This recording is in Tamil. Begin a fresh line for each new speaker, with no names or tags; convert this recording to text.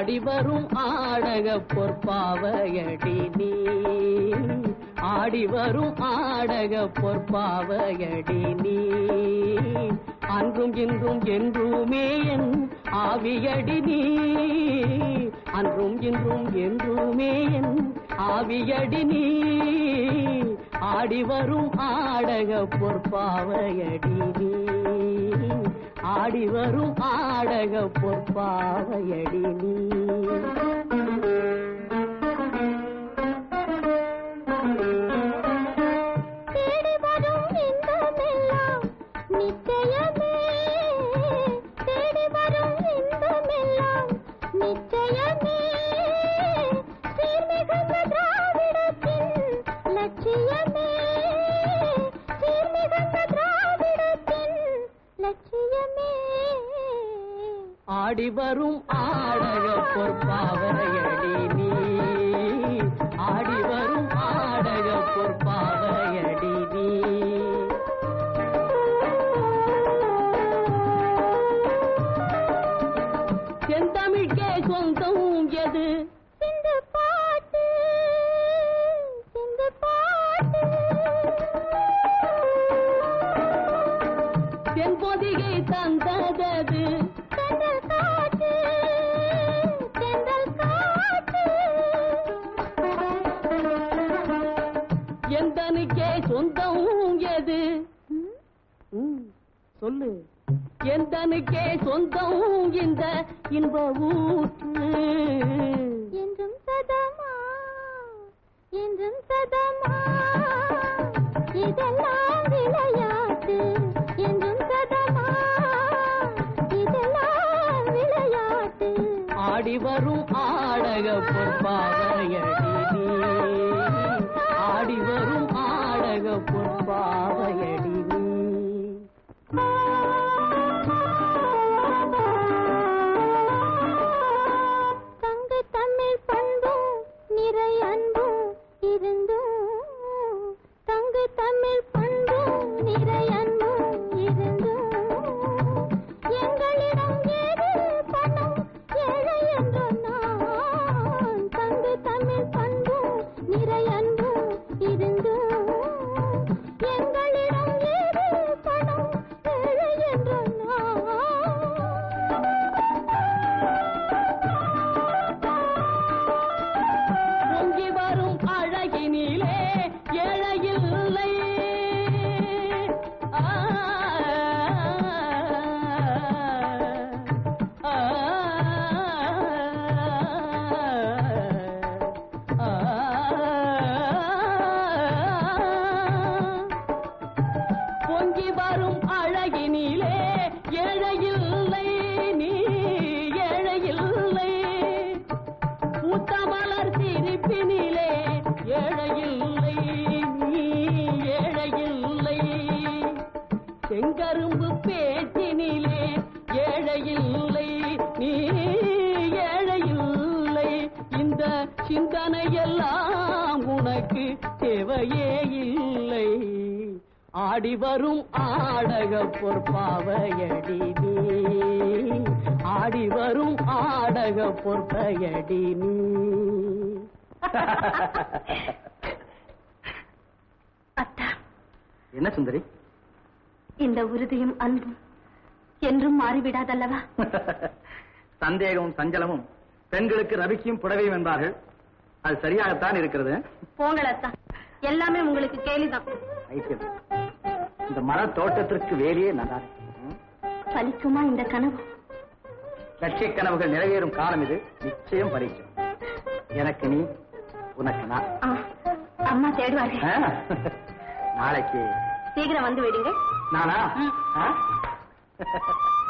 ஆடி வரும் ஆடக பொற்பாவையடி நீ ஆடி வரும் ஆடக பொற்பாவையடி நீ அன்றும் இன்றும் என்றுமே என் ஆவியடி நீ அன்றும் இன்றும் என்றுமே என் ஆவியடி நீ ஆடி வரும் ஆடக பொற்பாவையடி நீ ஆடி வரும் ஆடக பொற்பாவையடி நீ
தேடி வரும் இன்பமெல்லாம் நிச்சயமே தேடி வரும் இன்பமெல்லாம் நிச்சயமே சீர்மிகுந்த திராவிடத்தின் லட்சியமே சீர்மிகுந்த திராவிடத்தின் லட்சியமே
ஆடி வரும் ஆடக பொற்பாவையடி நீ ஆடி வரும் ஆடக பொற்பாவையடி நீ செந்தமிழ்கே சொந்தம் எது
சிந்து பாட்டு சிந்து பாட்டு
தென்பொதிகை தந்ததது
தென்றல் காற்று தென்றல் காற்று
எந்தனுக்கே சொந்தம் எது ம், சொல்லு எந்தனுக்கே சொந்தம் இந்த இன்ப ஊற்று
என்றும் சதமா என்றும் சதமா இதெல்லாம் விளையாட்டு என்றும் சதமா இதெல்லாம் விளையாட்டு
ஆடி வரும் ஆடக பொற்பாவையடி நீ ஆடி வரும் ஆடக பொற்பாவையடி நீ
தங்கு தமிழ் பண்பும் நிறை அன்பும் இருந்தும் தங்கு தமிழ் பண்பும் நிறை அன்பும் இருந்தும் எங்களிடம் ஏது பணம் ஏழை என்று நான் தங்கு தமிழ் பண்பும் நிறை அன்பும் இருந்தும் எங்களிடம் ஏது பணம் ஏழை என்று நான்
பொங்கி வரும் அழகினிலே ஏழையில்லை ஆ, ஆ, ஆ, பொங்கி வரும் அழகினிலே ஏழையில்லை நீ ஏழையில்லை பூத்தமலர் சிரிப்பினிலே ஏழையில்லை நீ ஏழையில்லை செங்கரும்பு பேச்சினிலே ஏழையில்லை நீ ஏழையில்லை இந்த சிந்தனையெல்லாம் உனக்கு தேவையே இல்லை ஆடி வரும் ஆடக பொற்பாவையடி நீ ஆடி வரும் ஆடக பொற்பையடி நீ
அத்தா
என்ன சுந்தரி
இந்த உறுதியும் அன்பும் என்றும் மாறிவிடாதல்லவா
சந்தேகமும் சஞ்சலமும் பெண்களுக்கு ரவிக்கும் புடவையும் என்பார்கள் அது சரியாகத்தான் இருக்கிறது
போங்கள் அத்தா எல்லாமே உங்களுக்கு கேலிதான்
ஐக்கியம் இந்த மர தோட்டத்திற்கு வேலையே நல்லா இருக்கு. ம்.
பலிக்குமா இந்த கனவு
லட்சிய கனவுகள் நிறைவேறும் காலம் இது நிச்சயம் பலிக்கும் எனக்கு நீ உனக்கு நான்
ஆ, அம்மா தேடுவார்கள்
ஆ? நாளைக்கு
சீக்கிரம் வந்து விடுங்க
நானா
ம்.
ஆ?